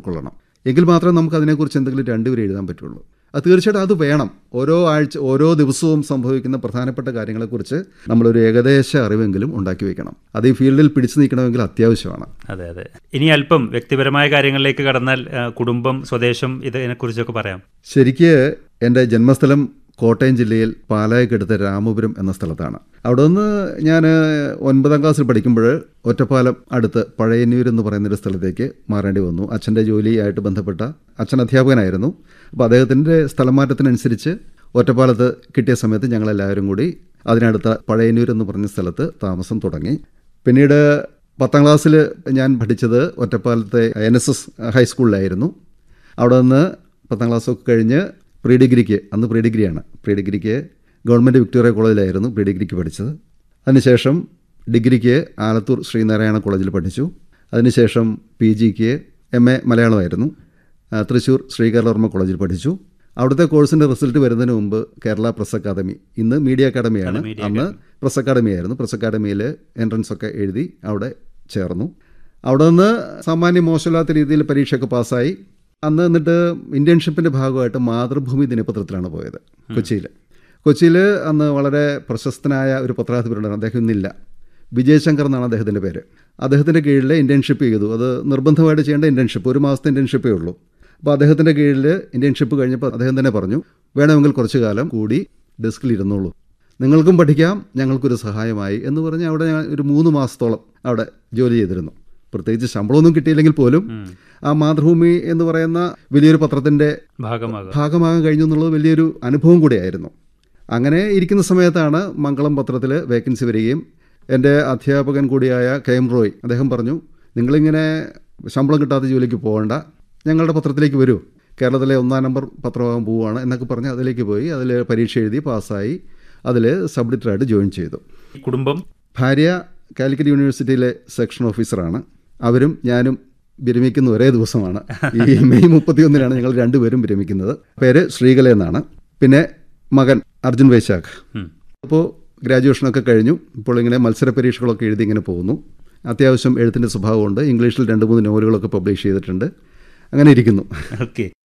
ഉൾക്കൊള്ളണം എങ്കിൽ മാത്രമേ നമുക്ക് അതിനെക്കുറിച്ച് എന്തെങ്കിലും രണ്ടുപേരും എഴുതാൻ പറ്റുള്ളൂ അത് തീർച്ചയായിട്ടും അത് വേണം ഓരോ ആഴ്ച ഓരോ ദിവസവും സംഭവിക്കുന്ന പ്രധാനപ്പെട്ട കാര്യങ്ങളെക്കുറിച്ച് നമ്മളൊരു ഏകദേശ അറിവെങ്കിലും ഉണ്ടാക്കി വെക്കണം അത് ഈ ഫീൽഡിൽ പിടിച്ചു നിൽക്കണമെങ്കിൽ അത്യാവശ്യമാണ് അതെ അതെ ഇനി അല്പം വ്യക്തിപരമായ കാര്യങ്ങളിലേക്ക് കടന്നാൽ ആ, കുടുംബം സ്വദേശം ഇതിനെക്കുറിച്ചൊക്കെ പറയാം ശരിക്ക് എൻ്റെ ജന്മസ്ഥലം കോട്ടയം ജില്ലയിൽ പാലായ്ക്കടുത്ത രാമപുരം എന്ന സ്ഥലത്താണ് അവിടെ നിന്ന് ഞാൻ ഒൻപതാം ക്ലാസ്സിൽ പഠിക്കുമ്പോൾ ഒറ്റപ്പാലം അടുത്ത് പഴയന്നൂർ എന്ന് പറയുന്നൊരു സ്ഥലത്തേക്ക് മാറേണ്ടി വന്നു അച്ഛൻ്റെ ജോലിയായിട്ട് ബന്ധപ്പെട്ട അച്ഛൻ അധ്യാപകനായിരുന്നു അപ്പോൾ അദ്ദേഹത്തിൻ്റെ സ്ഥലം മാറ്റത്തിനനുസരിച്ച് ഒറ്റപ്പാലത്ത് കിട്ടിയ സമയത്ത് ഞങ്ങളെല്ലാവരും കൂടി അതിനടുത്ത പഴയന്നൂർ എന്ന് പറഞ്ഞ സ്ഥലത്ത് താമസം തുടങ്ങി പിന്നീട് പത്താം ക്ലാസ്സിൽ ഞാൻ പഠിച്ചത് ഒറ്റപ്പാലത്തെ എൻ എസ് എസ് ഹൈസ്കൂളിലായിരുന്നു അവിടെ നിന്ന് പത്താം ക്ലാസ്സൊക്കെ കഴിഞ്ഞ് പ്രീ ഡിഗ്രിക്ക് അന്ന് പ്രീ ഡിഗ്രിയാണ് പ്രീ ഡിഗ്രിക്ക് ഗവൺമെൻറ് വിക്ടോറിയ കോളേജിലായിരുന്നു പ്രീ ഡിഗ്രിക്ക് പഠിച്ചത് അതിനുശേഷം ഡിഗ്രിക്ക് ആലത്തൂർ ശ്രീനാരായണ കോളേജിൽ പഠിച്ചു അതിനുശേഷം പി ജിക്ക് എം എ മലയാളമായിരുന്നു ആ, തൃശ്ശൂർ ശ്രീകരവർമ്മ കോളേജിൽ പഠിച്ചു അവിടുത്തെ കോഴ്സിൻ്റെ റിസൾട്ട് വരുന്നതിന് മുമ്പ് കേരള പ്രസ് അക്കാദമി ഇന്ന് മീഡിയ അക്കാദമിയാണ് അന്ന് പ്രസ് അക്കാദമി ആയിരുന്നു പ്രസ് അക്കാദമിയിൽ എൻട്രൻസ് ഒക്കെ എഴുതി അവിടെ ചേർന്നു അവിടെ നിന്ന് സാമാന്യം മോശമില്ലാത്ത രീതിയിൽ പരീക്ഷയൊക്കെ പാസ്സായി അന്ന് എന്നിട്ട് ഇന്റേൺഷിപ്പിൻ്റെ ഭാഗമായിട്ട് മാതൃഭൂമി ദിനപത്രത്തിലാണ് പോയത് കൊച്ചിയിൽ കൊച്ചിയിൽ അന്ന് വളരെ പ്രശസ്തനായ ഒരു പത്രാധിപരുണ്ടായിരുന്നു അദ്ദേഹം ഇന്നില്ല വിജയ് ശങ്കർ എന്നാണ് അദ്ദേഹത്തിൻ്റെ പേര് അദ്ദേഹത്തിൻ്റെ കീഴിൽ ഇൻറ്റേൺഷിപ്പ് ചെയ്തു അത് നിർബന്ധമായിട്ട് ചെയ്യേണ്ട ഇൻറ്റേൺഷിപ്പ് ഒരു മാസത്തെ ഇൻറ്റേൺഷിപ്പേ ഉള്ളൂ അപ്പോൾ അദ്ദേഹത്തിൻ്റെ കീഴിൽ ഇൻറ്റേൺഷിപ്പ് കഴിഞ്ഞപ്പോൾ അദ്ദേഹം തന്നെ പറഞ്ഞു വേണമെങ്കിൽ കുറച്ചു കാലം കൂടി ഡെസ്കിൽ ഇരുന്നോളൂ നിങ്ങൾക്കും പഠിക്കാം ഞങ്ങൾക്കൊരു സഹായമായി എന്ന് പറഞ്ഞ് അവിടെ ഞാൻ ഒരു മൂന്ന് മാസത്തോളം അവിടെ ജോലി ചെയ്തിരുന്നു പ്രത്യേകിച്ച് ശമ്പളമൊന്നും കിട്ടിയില്ലെങ്കിൽ പോലും ആ മാതൃഭൂമി എന്ന് പറയുന്ന വലിയൊരു പത്രത്തിൻ്റെ ഭാഗമാകുക ഭാഗമാകാൻ കഴിഞ്ഞു എന്നുള്ളത് വലിയൊരു അനുഭവം കൂടിയായിരുന്നു അങ്ങനെ ഇരിക്കുന്ന സമയത്താണ് മംഗളം പത്രത്തിൽ വേക്കൻസി വരികയും എൻ്റെ അധ്യാപകൻ കൂടിയായ കെ എം റോയ് അദ്ദേഹം പറഞ്ഞു നിങ്ങളിങ്ങനെ ശമ്പളം കിട്ടാത്ത ജോലിക്ക് പോകണ്ട ഞങ്ങളുടെ പത്രത്തിലേക്ക് വരൂ കേരളത്തിലെ ഒന്നാം നമ്പർ പത്രമാകാൻ പോവുകയാണ് എന്നൊക്കെ പറഞ്ഞ് അതിലേക്ക് പോയി അതിൽ പരീക്ഷ എഴുതി പാസ്സായി അതിൽ സബ് എഡിറ്ററായിട്ട് ജോയിൻ ചെയ്തു കുടുംബം ഭാര്യ കാലിക്കറ്റ് യൂണിവേഴ്സിറ്റിയിലെ സെക്ഷൻ ഓഫീസറാണ് അവരും ഞാനും വിരമിക്കുന്ന ഒരേ ദിവസമാണ് ഈ മെയ് മുപ്പത്തിയൊന്നിനാണ് ഞങ്ങൾ രണ്ടുപേരും വിരമിക്കുന്നത് പേര് ശ്രീകല എന്നാണ് പിന്നെ മകൻ അർജുൻ വൈശാഖ് ഉം. അപ്പോൾ ഗ്രാജുവേഷനൊക്കെ കഴിഞ്ഞു ഇപ്പോൾ ഇങ്ങനെ മത്സര പരീക്ഷകളൊക്കെ എഴുതി ഇങ്ങനെ പോകുന്നു അത്യാവശ്യം എഴുത്തിൻ്റെ സ്വഭാവമുണ്ട് ഇംഗ്ലീഷിൽ രണ്ട് മൂന്ന് നോവലുകളൊക്കെ പബ്ലിഷ് ചെയ്തിട്ടുണ്ട് അങ്ങനെ ഇരിക്കുന്നു ഓക്കെ